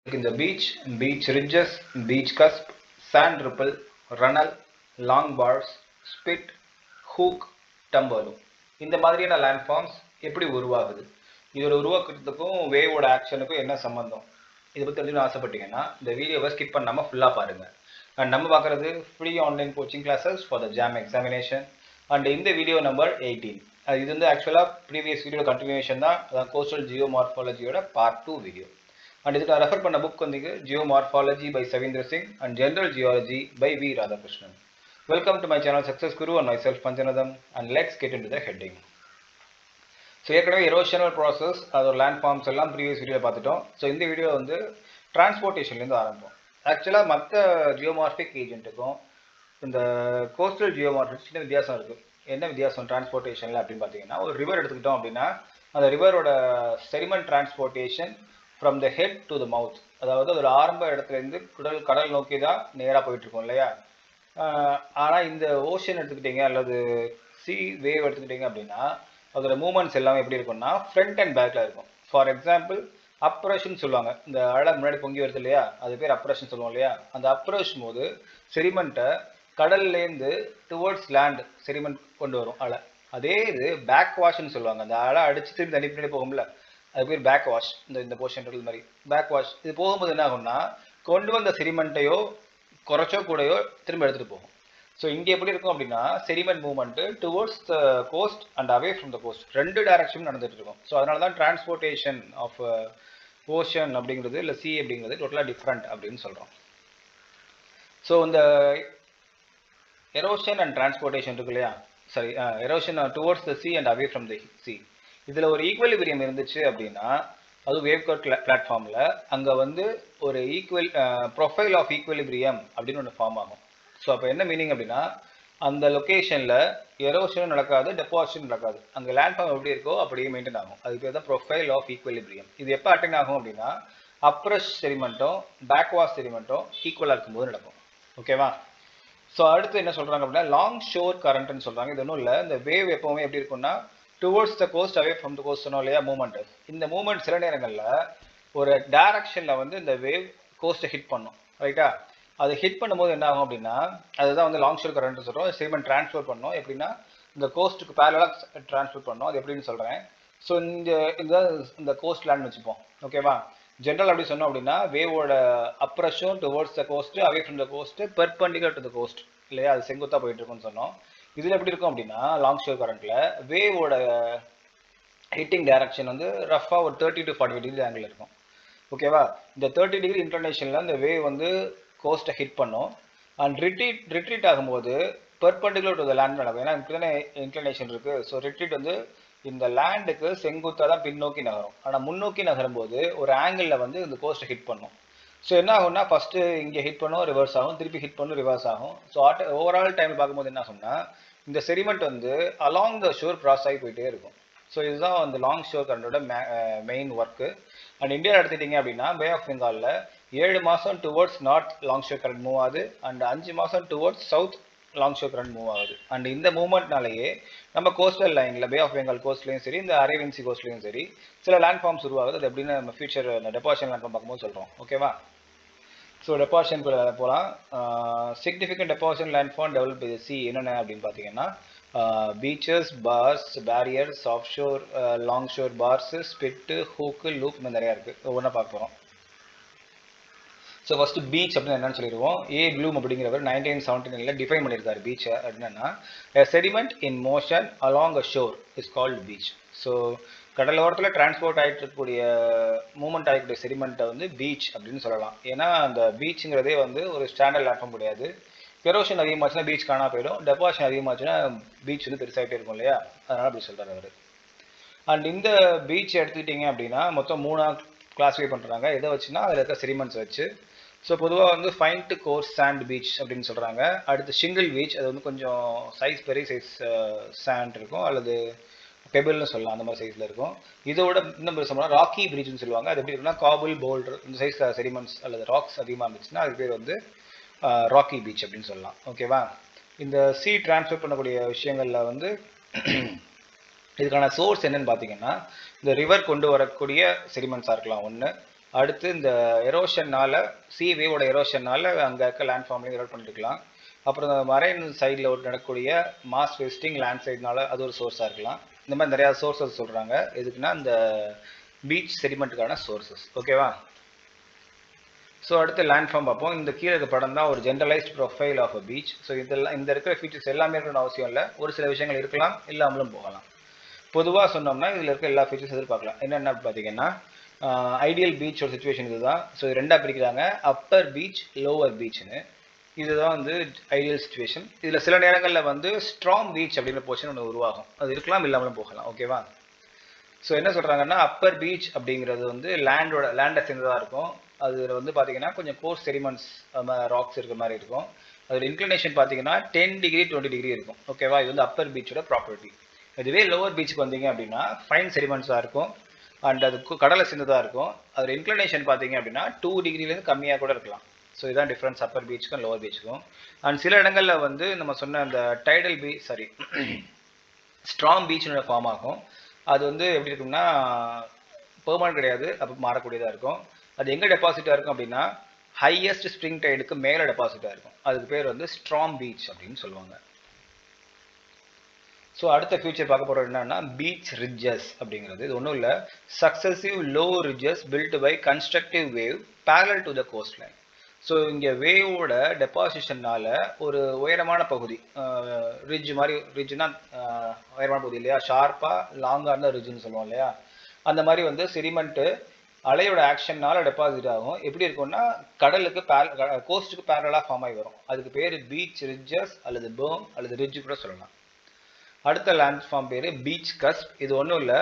in the beach, beach ridges, beach cusp, sand ripple, runnel, long bars, spit, hook, tumbler. இந்த மாதிரியான land forms எப்படி உருவாகுது இதோட உருவாக்குறதுக்கும் வேவோட ஆக்ஷனுக்கும் என்ன சம்பந்தம் இதை பற்றி தெரிஞ்சுக்கணும் ஆசைப்பட்டீங்கன்னா இந்த வீடியோவை ஸ்கிப் பண்ணாமல் ஃபுல்லாக பாருங்கள் அண்ட் நம்ம பார்க்குறது free online coaching classes for the JAM examination and இந்த வீடியோ நம்பர் எயிட்டீன் அது இது வந்து ஆக்சுவலாக ப்ரீவியஸ் வீடியோ கண்டினியூஷன் தான் அதான் கோஸ்டல் ஜியோ மார்ஃபாலஜியோட பார்ட் டூ வீடியோ அண்ட் இதுக்கு நான் ரெஃபர் பண்ண புக் வந்து geomorphology by Savindra Singh and general geology by V Radhakrishnan welcome to my channel success guru and my self Panchanadam and let's get into the heading so ஏற்கனவே erosional process அதோட land forms எல்லாம் previous video பார்த்துட்டோம் so இந்த video வந்து டிரான்ஸ்போர்ட்டேஷன்லேருந்து ஆரம்பம் ஆக்சுவலாக மற்ற ஜியோமார்பிக் ஏஜென்ட்டுக்கும் இந்த கோஸ்டல் ஜியோமார்பிக் சின்ன வித்தியாசம் இருக்குது என்ன வித்தியாசம் டிரான்ஸ்போர்ட்டேஷனில் அப்படின்னு பார்த்தீங்கன்னா ஒரு ரிவர் எடுத்துக்கிட்டோம் அப்படின்னா அந்த ரிவரோட sediment transportation from the head to the mouth அதாவது அதோட ஆரம்ப இடத்துலேருந்து கடல் கடல் நோக்கி தான் நேராக போயிட்டு இருக்கோம் இல்லையா ஆனால் இந்த ஓஷன் எடுத்துக்கிட்டீங்க அல்லது சி வேவ் எடுத்துக்கிட்டீங்க அப்படின்னா அதோட மூமெண்ட்ஸ் எல்லாமே எப்படி இருக்கும்னா ஃப்ரண்ட் அண்ட் பேக்கில் இருக்கும் ஃபார் எக்ஸாம்பிள் அப்ரேஷன் சொல்லுவாங்க இந்த அழை முன்னாடி பொங்கி வருது இல்லையா அது பேர் அப்ரேஷன் சொல்லுவோம் இல்லையா அந்த அப்ரேஷன் போது செரிமெண்ட்டை கடல்லேருந்து டுவர்ட்ஸ் லேண்ட் செரிமெண்ட் கொண்டு வரும் அலை அதே இது பேக் வாஷ்னு சொல்லுவாங்க அந்த அலை அடிச்சு திரும்பி தண்ணி பின்னாடி போகும்ல அது பேர் பேக் வாஷ் இந்த இந்த போர்ஷன் இருக்கிறது மாதிரி பேக் வாஷ் இது போகும்போது என்ன ஆகும்னா கொண்டு வந்த செரிமெண்ட்டையோ குறைச்சோ கூடயோ திரும்ப எடுத்துகிட்டு போகும் ஸோ இங்கே எப்படி இருக்கும் அப்படின்னா sediment movement towards the coast and away from the coast ரெண்டு டைரக்ஷன் நடந்துட்டு இருக்கும் ஸோ அதனால தான் டிரான்ஸ்போர்ட்டேஷன் ஆஃப் ஓஷன் அப்படிங்கிறது இல்லை சி அப்படிங்கிறது டோட்டலாக டிஃப்ரெண்ட் அப்படின்னு சொல்கிறோம் ஸோ இந்த எரோஷன் அண்ட் டிரான்ஸ்போர்ட்டேஷன் இருக்கு இல்லையா sorry erosion towards the sea and away from the sea இதில் ஒரு ஈக்குவலிபிரியம் இருந்துச்சு அப்படின்னா அது வேவ் கட் பிளாட்ஃபார்மில் அங்கே வந்து ஒரு ஈக்குவல் ப்ரொஃபைல் ஆஃப் ஈக்குவலிபிரியம் அப்படின்னு ஒன்று ஃபார்ம் ஆகும் ஸோ அப்போ என்ன மீனிங் அப்படின்னா அந்த லொக்கேஷனில் எரோஷனும் நடக்காது டெபாசிஷன் நடக்காது அங்கே லேண்ட் ஃபார்ம் எப்படி இருக்கோ அப்படியே மெயின்டைன் ஆகும் அதுக்கு பேர் தான் ப்ரொஃபைல் ஆஃப் ஈக்குவலிபிரியம் இது எப்போ அட்டன் ஆகும் அப்படின்னா அப்ரஷ் செரிமெண்ட்டும் பேக்வாஷ் செரிமெண்ட்டும் ஈக்குவலாக இருக்கும்போது நடக்கும் ஓகேவா ஸோ அடுத்து என்ன சொல்கிறாங்க அப்படின்னா லாங் ஷோர் கரண்ட்னு சொல்கிறாங்க இது ஒன்றும் இல்லை இந்த வேவ் எப்போவுமே எப்படி இருக்கும்னா towards the coast away from the coast சொன்னோம் இல்லையா மூமெண்ட் இந்த மூமெண்ட் சில நேரங்களில் ஒரு டைரக்ஷனில் வந்து இந்த வேவ் கோஸ்ட்டை ஹிட் பண்ணும் ரைட்டா அது ஹிட் பண்ணும்போது என்ன ஆகும் அப்படின்னா அதுதான் வந்து லாங் ஷோர் கரண்ட் சொல்கிறோம் செரிமெண்ட் ட்ரான்ஸ்ஃபர் பண்ணோம் எப்படின்னா இந்த கோஸ்ட்டுக்கு பேரலாக ட்ரான்ஸ்ஃபர் பண்ணோம் அது எப்படின்னு சொல்கிறேன் ஸோ இந்த இந்த இந்த கோஸ்ட் லேண்ட் வச்சுப்போம் ஓகேவா ஜென்ரல் அப்படி சொன்னோம் அப்படின்னா வேவோட அப்ரஷும் towards the coast away from the coast perpendicular to the coast இல்லையா அது செங்குத்தாக போயிட்டு இருக்கும்னு சொன்னோம் இதில் எப்படி இருக்கும் அப்படின்னா லாங் ஷோர் கரண்ட்டில் வேவோட ஹிட்டிங் டைரக்ஷன் வந்து ரஃபாக ஒரு thirty to forty degree angle இருக்கும் ஓகேவா இந்த தேர்ட்டி டிகிரி இன்டர்நேஷனில் இந்த வேவ் வந்து கோஸ்ட்டை ஹிட் பண்ணும் அண்ட் ரிட்ரீட் ரிட்ரீட் ஆகும்போது பெர்பண்டிகுலர் டு த லேண்ட் நடக்கும் ஏன்னா இப்படி தானே இன்க்ளனேஷன் இருக்குது ஸோ ரிட்ரீட் வந்து இந்த லேண்டுக்கு செங்குத்தாக தான் பின்னோக்கி நகரும் ஆனால் முன்னோக்கி நகரும்போது ஒரு ஆங்கிளில் வந்து இந்த கோஸ்ட்டை ஹிட் பண்ணும் ஸோ என்ன ஆகும்னா ஃபஸ்ட்டு இங்கே ஹிட் பண்ணும் ரிவர்ஸ் ஆகும் திருப்பி ஹிட் பண்ணும் ரிவர்ஸ் ஆகும் ஸோ ஆட்ட ஓவரால் டைம் பார்க்கும்போது என்ன ஆகும்னா இந்த செரிமெண்ட் வந்து அலாங் த ஷோர் க்ராஸ் ஆகி போயிட்டே இருக்கும் ஸோ இதுதான் அந்த லாங் ஷோர் கரண்டோட மெயின் ஒர்க்கு அண்ட் இந்தியா எடுத்துட்டீங்க அப்படின்னா பே ஆஃப் பெங்காலில் ஏழு மாதம் towards north long shore current move ஆகுது அண்ட் அஞ்சு மாதம் towards south long shore current move ஆகுது அண்ட் இந்த மூவ்மெண்ட்னாலேயே நம்ம கோஸ்டல் லைனில் பே ஆஃப் பெங்கால் கோஸ்ட்லையும் சரி இந்த அரேவியன்சி கோஸ்ட்லையும் சரி சில லேண்ட் ஃபார்ம்ஸ் உருவாகுது அது எப்படின்னு நம்ம ஃபியூச்சர் இந்த டெபாசிஷன் லேண்ட் ஃபார்ம் பார்க்கும்போது சொல்கிறோம் ஓகேவா ஸோ டெபாசிஷன் போகலாம் significant deposition land form develop இது சி என்னென்ன அப்படின்னு பார்த்தீங்கன்னா beaches bars barriers off shore long shore bars spit hook loop இந்த நிறையா இருக்குது ஒவ்வொன்றா பார்க்க போகிறோம் ஸோ ஃபஸ்ட்டு பீச் அப்படின்னு என்னன்னு சொல்லிடுவோம் ஏ ப்ளூம் அப்படிங்கிறவர் நைன்டீன் செவன்டி நைனில் டிஃபைன் பண்ணியிருக்காரு பீச்சை என்னன்னா sediment in motion along a shore is called beach so கடலோரத்தில் டிரான்ஸ்போர்ட் ஆகிட்டு இருக்கக்கூடிய மூவ்மெண்ட் ஆகக்கூடிய செடிமெண்ட்டை வந்து பீச் அப்படின்னு சொல்லலாம் ஏன்னா அந்த பீச்சுங்கிறதே வந்து ஒரு ஸ்டாண்டர்ட் லேண்ட்ஃபார்ம் கிடையாது எரோஷன் அதிகமாச்சுன்னா பீச் காணா போயிடும் டெபாஷன் அதிகமாச்சுன்னா பீச் வந்து பெருசாகிட்டே இருக்கும் இல்லையா அதனால் அப்படி சொல்கிறார் அவர் அண்ட் இந்த பீச் எடுத்துக்கிட்டிங்க அப்படின்னா மொத்தம் மூணாக கிளாஸிஃபை பண்ணுறாங்க எதை வச்சுன்னா அதில் இருக்க செரிமெண்ட்ஸ் வச்சு ஸோ பொதுவாக வந்து fine to coarse sand beach அப்படின்னு சொல்கிறாங்க அடுத்து ஷிங்கிள் பீச் அது வந்து கொஞ்சம் சைஸ் பெரிய சைஸ் சாண்ட் இருக்கும் அல்லது பெபிள்னு சொல்லலாம் அந்த மாதிரி சைஸில் இருக்கும் இதோட இன்னும் பெருசாக ராக்கி பீச்னு சொல்லுவாங்க அது எப்படி இருக்குன்னா காபுல் போல்டர் இந்த சைஸ் செரிமெண்ட்ஸ் அல்லது ராக்ஸ் அதிகமாக இருந்துச்சுன்னா அது பேர் வந்து ராக்கி பீச் அப்படின்னு சொல்லலாம் ஓகேவா இந்த சி டிரான்ஸ்ஃபர் பண்ணக்கூடிய விஷயங்களில் வந்து இதுக்கான சோர்ஸ் என்னன்னு பார்த்தீங்கன்னா இந்த ரிவர் கொண்டு வரக்கூடிய செரிமெண்ட்ஸாக இருக்கலாம் ஒன்று அடுத்து இந்த எரோஷன்னால சி வேவோட எரோஷன்னால அங்கே இருக்க லேண்ட் ஃபார்ம்லையும் எரோட் பண்ணிருக்கலாம் அப்புறம் இந்த மரைன் சைடில் ஒரு நடக்கக்கூடிய மாஸ் வெஸ்டிங் லேண்ட் சைட்னால அது ஒரு சோர்ஸாக இருக்கலாம் இந்த மாதிரி நிறையா சோர்சஸ் சொல்கிறாங்க எதுக்குன்னா இந்த பீச் செடிமெண்ட்டுக்கான சோர்சஸ் ஓகேவா ஸோ அடுத்து லேண்ட் ஃபார்ம் பார்ப்போம் இந்த கீழே இருக்க படம் தான் ஒரு generalized profile of a beach so இதெல்லாம் இந்த இருக்கிற ஃபீச்சர்ஸ் எல்லாமே இருக்கணும்னு அவசியம் இல்லை ஒரு சில விஷயங்கள் இருக்கலாம் இல்லாமலும் போகலாம் பொதுவாக சொன்னோம்னா இதில் இருக்க எல்லா ஃபீச்சர்ஸ் எதிர்பார்க்கலாம் என்னென்ன பார்த்தீங்கன்னா ஐடியல் பீச்சோட சுச்சுவேஷன் இதுதான் ஸோ இது ரெண்டாக பிரிக்கிறாங்க அப்பர் பீச் லோவர் பீச்னு இதுதான் வந்து ஐடியல் சுச்சுவேஷன் இதில் சில நேரங்களில் வந்து ஸ்ட்ராங் பீச் அப்படின்ற போர்ஷன் ஒன்று உருவாகும் அது இருக்கலாம் இல்லாமலும் போகலாம் ஓகேவா ஸோ என்ன சொல்கிறாங்கன்னா அப்பர் பீச் அப்படிங்கிறது வந்து லேண்டோட லேண்டை சேர்ந்ததாக இருக்கும் அதில் வந்து பார்த்தீங்கன்னா கொஞ்சம் கோர்ஸ் செடிமெண்ட்ஸ் ராக்ஸ் இருக்கிற மாதிரி இருக்கும் அதோட இன்க்ளினேஷன் பார்த்தீங்கன்னா டென் டிகிரி டுவெண்ட்டி டிகிரி இருக்கும் ஓகேவா இது வந்து அப்பர் பீச்சோட ப்ராப்பர்ட்டி இதுவே லோவர் பீச்சுக்கு வந்தீங்க அப்படின்னா ஃபைன் செடிமெண்ட்ஸாக இருக்கும் அண்ட் அது கு- கடலை சேர்ந்ததாக இருக்கும் அதோட இன்க்ளினேஷன் பார்த்தீங்க அப்படின்னா டூ டிகிரிலேருந்து கம்மியாக கூட இருக்கலாம் ஸோ இதுதான் டிஃப்ரென்ஸ் அப்பர் பீச்சுக்கும் லோவர் பீச்சுக்கும் அண்ட் சில இடங்களில் வந்து நம்ம சொன்ன அந்த டைடல் பீச் சாரி ஸ்ட்ராங் பீச்னு ஃபார்ம் ஆகும் அது வந்து எப்படி இருக்கும்னா பெர்மனன்ட் கிடையாது அப்போ மாறக்கூடியதாக இருக்கும் அது எங்கே டெபாசிட்டாக இருக்கும் அப்படின்னா ஹையஸ்ட் ஸ்ப்ரிங் டைடுக்கு மேலே டெபாசிட்டாக இருக்கும் அதுக்கு பேர் வந்து ஸ்ட்ராங் பீச் அப்படின்னு சொல்லுவாங்க ஸோ அடுத்த ஃபியூச்சர் பார்க்க போகிறது என்னன்னா பீச் ரிட்ஜஸ் அப்படிங்கிறது இது ஒன்றும் இல்லை successive low ridges built by constructive wave parallel to the coast line so இங்கே வேவோட டெபாசிஷன்னால ஒரு உயரமான பகுதி ரிட்ஜ் மாதிரி ரிட்ஜ்னா உயரமான பகுதி இல்லையா ஷார்ப்பாக லாங்காக இருந்தால் ரிட்ஜ்னு சொல்லுவோம் இல்லையா அந்த மாதிரி வந்து செடிமெண்ட்டு அலையோட ஆக்ஷன்னால டெபாசிட் ஆகும் எப்படி இருக்கும்னா கடலுக்கு கோஸ்ட்டுக்கு பேரலாக ஃபார்ம் ஆகி வரும் அதுக்கு பேர் பீச் ரிட்ஜஸ் அல்லது பேர்ம் அல்லது ரிட்ஜ் கூட சொல்லலாம் அடுத்த லேண்ட் ஃபார்ம் பேர் பீச் கஸ்ப் இது ஒன்றும் இல்லை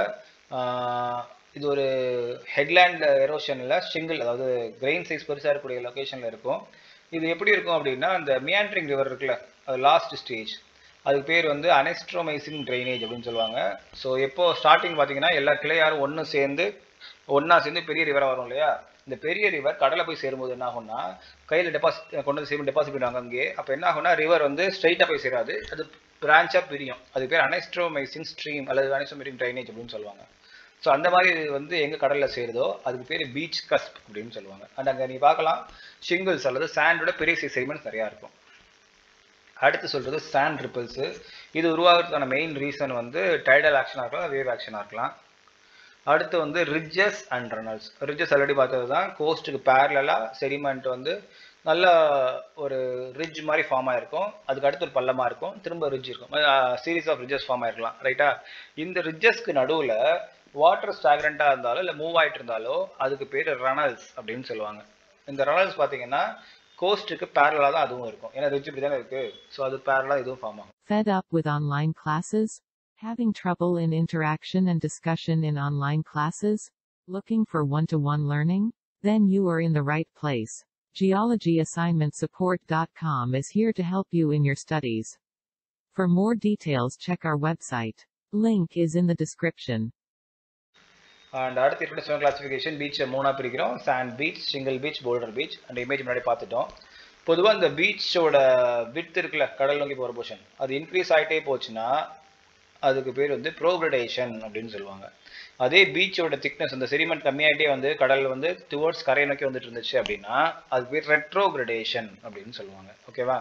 இது ஒரு ஹெட்லேண்ட் எரோஷனில் ஷிங்கிள் அதாவது கிரெயின் சைஸ் பெருசாக இருக்கக்கூடிய லொக்கேஷனில் இருக்கும் இது எப்படி இருக்கும் அப்படின்னா அந்த மியாண்ட்ரிங் ரிவர் இருக்குல்ல அது லாஸ்ட் ஸ்டேஜ் அதுக்கு பேர் வந்து அனெஸ்ட்ரோமைசிங் ட்ரைனேஜ் அப்படின்னு சொல்லுவாங்க ஸோ எப்போ ஸ்டார்டிங் பார்த்தீங்கன்னா எல்லா கிளையாரும் ஒன்று சேர்ந்து ஒன்றா சேர்ந்து பெரிய ரிவராக வரும் இல்லையா இந்த பெரிய ரிவர் கடலை போய் சேரும்போது என்ன ஆகும்னா கையில் டெபாசிட் கொண்டு வந்து சேரும் டெபாசிட் பண்ணுவாங்க அங்கே அப்போ என்ன ஆகும்னா ரிவர் வந்து ஸ்ட்ரைட்டாக போய் சேராது அது பிரான்ச்சாக பிரியும் அது பேர் அனெஸ்ட்ரோமைசிங் ஸ்ட்ரீம் அல்லது அனெஸ்ட்ரோமைசிங் ட்ரைனேஜ் அப்படின்னு சொல்லுவாங்க ஸோ அந்த மாதிரி இது வந்து எங்கே கடலில் சேருதோ அதுக்கு பேர் பீச் கஸ்ப் அப்படின்னு சொல்லுவாங்க அண்ட் அங்கே நீ பார்க்கலாம் ஷிங்கிள்ஸ் அல்லது சாண்டோட பெரிய சைஸ் செடிமெண்ட்ஸ் நிறையா இருக்கும் அடுத்து சொல்றது சாண்ட் ரிப்பிள்ஸ் இது உருவாகிறதுக்கான மெயின் ரீசன் வந்து டைடல் ஆக்ஷனாக இருக்கலாம் வேவ் ஆக்ஷனாக இருக்கலாம் அடுத்து வந்து ridges and runnels ridges already பார்த்தது தான் கோஸ்ட்டுக்கு பேரலாக செடிமெண்ட் வந்து நல்ல ஒரு ரிட்ஜ் மாதிரி ஃபார்ம் ஆயிருக்கும் அதுக்கு அடுத்து ஒரு பள்ளமாக இருக்கும் திரும்ப ரிட்ஜ் இருக்கும் சீரீஸ் ஆஃப் ரிட்ஜஸ் ஃபார்ம் ஆயிருக்கலாம் ரைட்டா இந்த ரிட்ஜஸ்க்கு நடுவில் வாட்டர் ஸ்டாக்ரண்ட்டாக இருந்தாலோ இல்லை மூவ் ஆயிட்டு இருந்தாலோ அதுக்கு பேர் ரனல்ஸ் அப்படின்னு சொல்லுவாங்க இந்த ரனல்ஸ் பார்த்தீங்கன்னா கோஸ்ட்டுக்கு பேரலாக தான் அதுவும் இருக்கும் ஏன்னா ரிட்ஜ் இப்படி தானே இருக்கு ஸோ அது பேரலாக இதுவும் ஃபார்ம் ஆகும் Fed up with online classes? Having trouble in interaction and discussion in online classes? Looking for one to one learning? Then you are in the right place. GeologyAssignmentSupport.com is here to help you in your studies. For more details, check our website. Link is in the description. And அடுத்து இருக்கிற classification பீச்சை மூணாக பிரிக்கிறோம் sand beach single beach boulder beach அந்த image முன்னாடி பார்த்துட்டோம் பொதுவாக இந்த பீச்சோட வித் இருக்குல்ல கடல் நோக்கி போகிற போர்ஷன் அது இன்க்ரீஸ் ஆகிட்டே போச்சுன்னா அதுக்கு பேர் வந்து ப்ரோக்ரடேஷன் அப்படின்னு சொல்லுவாங்க அதே பீச்சோட திக்னஸ் அந்த செடிமெண்ட் கம்மியாயிட்டே வந்து கடல் வந்து டுவர்ட்ஸ் கரையை நோக்கி வந்துட்டு இருந்துச்சு அப்படின்னா அதுக்கு பேர் ரெட்ரோகிரடேஷன் அப்படின்னு சொல்லுவாங்க ஓகேவா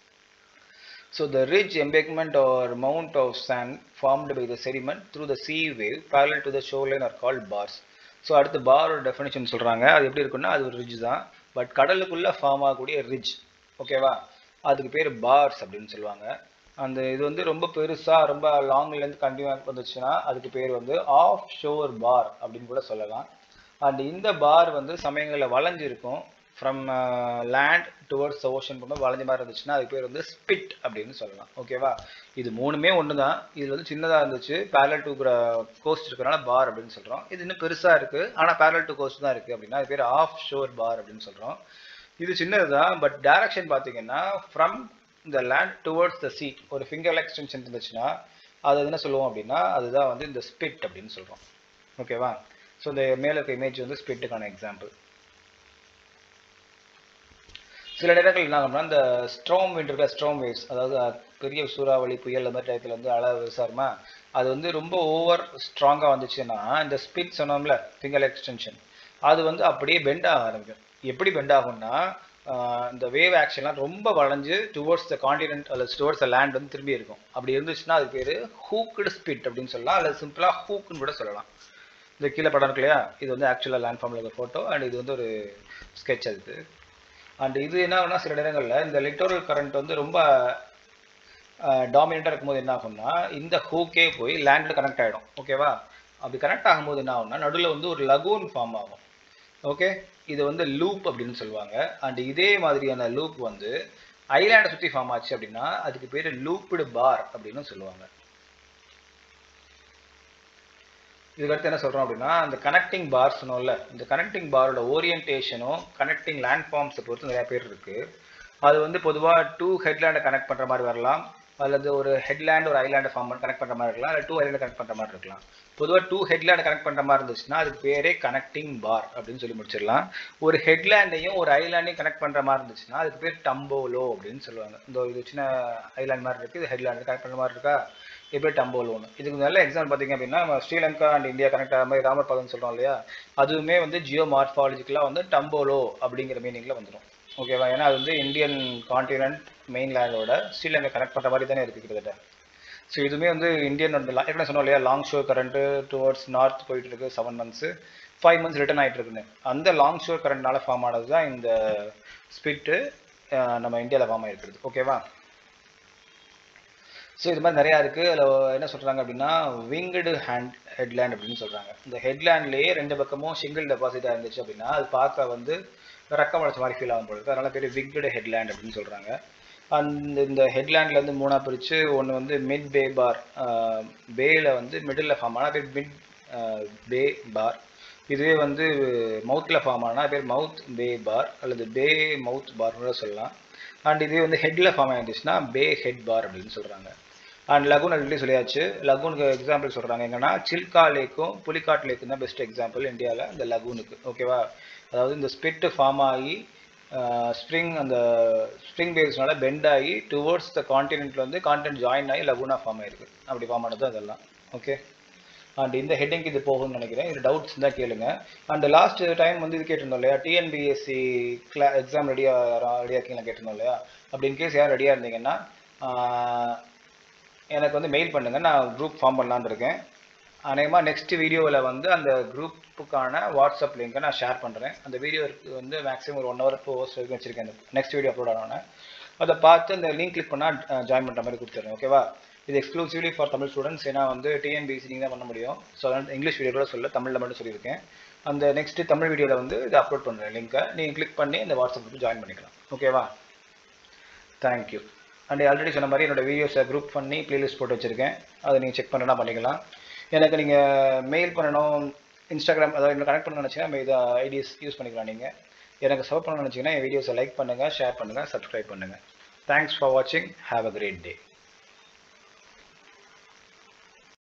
So the ridge embankment or mount of sand formed by the sediment through the sea wave parallel to the shoreline are called bars. So அடுத்து பாரோட டெஃபினேஷன் சொல்கிறாங்க அது எப்படி இருக்குன்னா அது ஒரு ரிட்ஜ் தான் பட் கடலுக்குள்ளே ஃபார்ம் ஆகக்கூடிய ரிட்ஜ் ஓகேவா அதுக்கு பேர் பார்ஸ் அப்படின்னு சொல்லுவாங்க அந்த இது வந்து ரொம்ப பெருசாக ரொம்ப லாங்லேருந்து கண்டினியூ வந்துச்சுன்னா அதுக்கு பேர் வந்து ஆஃப் ஷோர் பார் அப்படின்னு கூட சொல்லலாம் அண்ட் இந்த பார் வந்து சமயங்களில் வளைஞ்சிருக்கும் ஃப்ரம் லேண்ட் டுவர்ட்ஸ் ஓஷன் போகும்போது வளைஞ்ச மாதிரி இருந்துச்சுன்னா அதுக்கு பேர் வந்து ஸ்பிட் அப்படின்னு சொல்லலாம் ஓகேவா இது மூணுமே ஒன்று தான் இது வந்து சின்னதாக இருந்துச்சு பேரல் டு கோஸ்ட் இருக்கிறனால பார் அப்படின்னு சொல்கிறோம் இது இன்னும் பெருசாக இருக்குது ஆனால் பேரல் டு கோஸ்ட் தான் இருக்குது அப்படின்னா அது பேர் ஆஃப் ஷோர் பார் அப்படின்னு சொல்கிறோம் இது சின்னது தான் பட் டைரக்ஷன் பார்த்தீங்கன்னா ஃப்ரம் இந்த லேண்ட் டுவர்ட்ஸ் த சீ ஒரு ஃபிங்கர் எக்ஸ்டென்ஷன் இருந்துச்சுன்னா அது என்ன சொல்லுவோம் அப்படின்னா அதுதான் வந்து இந்த ஸ்பிட் அப்படின்னு சொல்கிறோம் ஓகேவா ஸோ இந்த மேலே இருக்க இமேஜ் வந்து ஸ்பிட்டுக்கான எக்ஸாம்பிள் சில நேரங்கள் என்ன ஆகும்னா இந்த ஸ்ட்ரோம் விண்ட் இருக்க ஸ்ட்ரோம் வேவ்ஸ் அதாவது அஹ், பெரிய சூறாவளி புயல் அந்த மாதிரி டயத்தில் வந்து அலை விசாரமா அது வந்து ரொம்ப ஓவர் ஸ்ட்ராங்காக வந்துச்சுன்னா இந்த ஸ்பிட் சொன்னோம்ல ஃபிங்கர் எக்ஸ்டென்ஷன் அது வந்து அப்படியே பெண்ட் ஆக ஆரம்பிக்கும் எப்படி பெண்ட் ஆகும்னா ஆஹ் இந்த வேவ் ஆக்ஷன்லாம் ரொம்ப வளைஞ்சு டுவோர்ட்ஸ் த காண்டினென்ட் அல்லது டுவோர்ட்ஸ் த லேண்ட் வந்து திரும்பி இருக்கும் அப்படி இருந்துச்சுன்னா அது பேர் ஹூக்குடு ஸ்பிட் அப்படின்னு சொல்லலாம் அல்லது சிம்பிளாக ஹூக்குன்னு கூட சொல்லலாம் இந்த கீழே படம் இருக்கு இல்லையா இது வந்து ஆக்சுவலாக லேண்ட் ஃபார்மில் இருக்க ஃபோட்டோ அண்ட் இது வந்து ஒரு ஸ்கெட்ச் அது அண்ட் இது என்ன ஆகும்னா சில நேரங்களில் இந்த லிட்டோரல் கரண்ட் வந்து ரொம்ப டாமினண்ட்டாக இருக்கும்போது என்ன ஆகும்னா இந்த ஹூக்கே போய் லேண்டில் கனெக்ட் ஆகிடும் ஓகேவா அப்படி கனெக்ட் ஆகும்போது என்ன ஆகும்னா நடுவில் வந்து ஒரு லகூன் ஃபார்ம் ஆகும் ஓகே இது வந்து லூப் அப்படின்னு சொல்லுவாங்க அண்ட் இதே மாதிரியான லூப் வந்து ஐலாண்டை சுற்றி ஃபார்ம் ஆச்சு அப்படின்னா அதுக்கு பேர் லூப்டு பார் அப்படின்னு சொல்லுவாங்க இதுக்கடுத்து என்ன சொல்கிறோம் அப்படின்னா அந்த கனெக்டிங் பார் சொன்னோம்ல இந்த கனெக்டிங் பாரோட ஓரியன்டேஷனும் கனெக்டிங் லேண்ட் ஃபார்ம்ஸை பொறுத்து நிறைய பேர் இருக்குது அது வந்து பொதுவாக டூ ஹெட்லேண்டை கனெக்ட் பண்ணுற மாதிரி வரலாம் அல்லது ஒரு ஹெட்லேண்ட் ஒரு ஐலாண்டை ஃபார்ம் கனெக்ட் பண்ணுற மாதிரி இருக்கலாம் இல்லை டூ ஐலாண்டை கனெக்ட் பண்ணுற மாதிரி இருக்கலாம் பொதுவாக டூ ஹெட்லேண்டை கனெக்ட் பண்ணுற மாதிரி இருந்துச்சுன்னா அதுக்கு பேரே கனெக்டிங் பார் அப்படின்னு சொல்லி முடிச்சிடலாம் ஒரு ஹெட்லேண்டையும் ஒரு ஐலாண்டையும் கனெக்ட் பண்ணுற மாதிரி இருந்துச்சுன்னா அதுக்கு பேர் டம்போலோ அப்படின்னு சொல்லுவாங்க இந்த இது சின்ன ஐலாண்ட் மாதிரி இருக்குது இது ஹெட்லேண்ட் கனெக்ட் பண்ணுற மாதிரி இருக்கா எப்படி டம்போலோன்னு இதுக்கு நல்ல எக்ஸாம்பிள் பார்த்தீங்க அப்படின்னா நம்ம ஸ்ரீலங்கா அண்ட் இந்தியா கனெக்ட் ஆகிற மாதிரி ராமர் பாதம் சொல்கிறோம் இல்லையா அதுவுமே வந்து ஜியோ மார்ஃபாலஜிக்கலாக வந்து டம்போலோ அப்படிங்கிற மீனிங்கில் வந்துடும் ஓகேவா ஏன்னா அது வந்து இந்தியன் காண்டினென்ட் மெயின்லேண்டோட ஸ்ரீலங்கா கனெக்ட் பண்ணுற மாதிரி தானே இருக்குது கிட்டத்தட்ட ஸோ இதுவுமே வந்து இந்தியன் வந்து ஏற்கனவே சொன்னோம் இல்லையா long shore current towards north போயிட்டு இருக்கு seven months five months return ஆகிட்டு இருக்குன்னு அந்த லாங் ஷோர் கரண்ட்னால ஃபார்ம் ஆனது தான் இந்த ஸ்பிட்டு நம்ம இந்தியாவில் ஃபார்ம் ஆகிருக்கிறது ஓகேவா ஸோ இது மாதிரி நிறையா இருக்குது அதில் என்ன சொல்கிறாங்க அப்படின்னா விங்கடு ஹேண்ட் ஹெட்லேண்ட் அப்படின்னு சொல்கிறாங்க இந்த ஹெட்லேண்ட்லேயே ரெண்டு பக்கமும் சிங்கிள் டெபாசிட்டாக இருந்துச்சு அப்படின்னா அது பார்க்க வந்து ரக்கம் அடைச்ச மாதிரி ஃபீல் ஆகும் பொழுது அதனால பேர் விங்கடு ஹெட்லேண்ட் அப்படின்னு சொல்கிறாங்க அந்த இந்த ஹெட்லேண்ட்லேருந்து மூணாக பிரித்து ஒன்று வந்து மிட் பே பார் பேயில் வந்து மிடில் ஃபார்ம் ஆனால் பேர் மிட் பே பார் இதுவே வந்து மவுத்தில் ஃபார்ம் ஆனால் பேர் மவுத் பே பார் அல்லது பே மவுத் பார்னு சொல்லலாம் அண்ட் இதே வந்து ஹெட்டில் ஃபார்ம் ஆயிருந்துச்சுன்னா பே ஹெட் பார் அப்படின்னு சொல்கிறாங்க அண்ட் லகூன் ஆல்ரெடி சொல்லியாச்சு லகூனுக்கு எக்ஸாம்பிள் சொல்கிறாங்க எங்கன்னா சில்கா லேக்கும் புலிகாட் லேக்கும் தான் பெஸ்ட் எக்ஸாம்பிள் இந்தியாவில் இந்த லகூனுக்கு ஓகேவா அதாவது இந்த ஸ்பிட்டு ஃபார்ம் ஆகி ஸ்ப்ரிங் அந்த ஸ்ப்ரிங் பேஸ்னால பெண்ட் ஆகி டுவோர்ட்ஸ் த காண்டினென்ட்ல வந்து கான்டென்ட் ஜாயின் ஆகி லகூனா ஃபார்ம் ஆயிருக்கு அப்படி ஃபார்ம் ஆனது அதெல்லாம் ஓகே அண்ட் இந்த ஹெட்டிங்க்கு இது போகும்னு நினைக்கிறேன் இது டவுட்ஸ் தான் கேளுங்க அண்ட் லாஸ்ட் டைம் வந்து இது கேட்டிருந்தோம் இல்லையா டிஎன்பிஎஸ்சி கிளா எக்ஸாம் ரெடியாக ரெடியாக இருக்கீங்களா கேட்டிருந்தோம் இல்லையா அப்படி இன்கேஸ் யார் ரெடியாக இருந்தீங்கன்னா எனக்கு வந்து மெயில் பண்ணுங்கள் நான் குரூப் ஃபார்ம் பண்ணலான்னு இருக்கேன் அநேகமாக நெக்ஸ்ட் வீடியோவில் வந்து அந்த குரூப்புக்கான வாட்ஸ்அப் லிங்கை நான் ஷேர் பண்ணுறேன் அந்த வீடியோ வந்து மேக்ஸிமம் ஒரு ஒன் ஹவர் டூ ஹவர்ஸ் வரைக்கும் வச்சுருக்கேன் அந்த நெக்ஸ்ட் வீடியோ அப்லோட் ஆனோன்னே அதை பார்த்து அந்த லிங்க் கிளிக் பண்ணால் ஜாயின் பண்ணுற மாதிரி கொடுத்துருங்க ஓகேவா இது எக்ஸ்க்ளூசிவ்லி ஃபார் தமிழ் ஸ்டூடெண்ட்ஸ் ஏன்னா வந்து டிஎன்பிசி நீங்கள் தான் பண்ண முடியும் ஸோ அதனால் இங்கிலீஷ் வீடியோ கூட சொல்ல தமிழில் மட்டும் சொல்லியிருக்கேன் அந்த நெக்ஸ்ட் தமிழ் வீடியோவில் வந்து இதை அப்லோட் பண்ணுறேன் லிங்க்கை நீங்கள் கிளிக் பண்ணி இந்த வாட்ஸ்அப் குரூப் ஜாயின் பண்ணிக்கலாம் ஓகேவா தேங்க்யூ அண்ட் ஆல்ரெடி சொன்ன மாதிரி என்னோட வீடியோஸை குரூப் பண்ணி ப்ளேலிஸ்ட் போட்டு வச்சுருக்கேன் அதை நீங்கள் செக் பண்ணுறனா பண்ணிக்கலாம் எனக்கு நீங்கள் மெயில் பண்ணணும் இன்ஸ்டாகிராம் அதாவது என்ன கனெக்ட் பண்ண நினச்சிங்கன்னா இதை ஐடிஸ் யூஸ் பண்ணிக்கலாம் நீங்கள் எனக்கு சப்போர்ட் பண்ண நினச்சிங்கன்னா என் வீடியோஸை லைக் பண்ணுங்கள் ஷேர் பண்ணுங்கள் சப்ஸ்கிரைப் பண்ணுங்கள் தேங்க்ஸ் ஃபார் வாட்சிங் ஹாவ் அ கிரேட் டே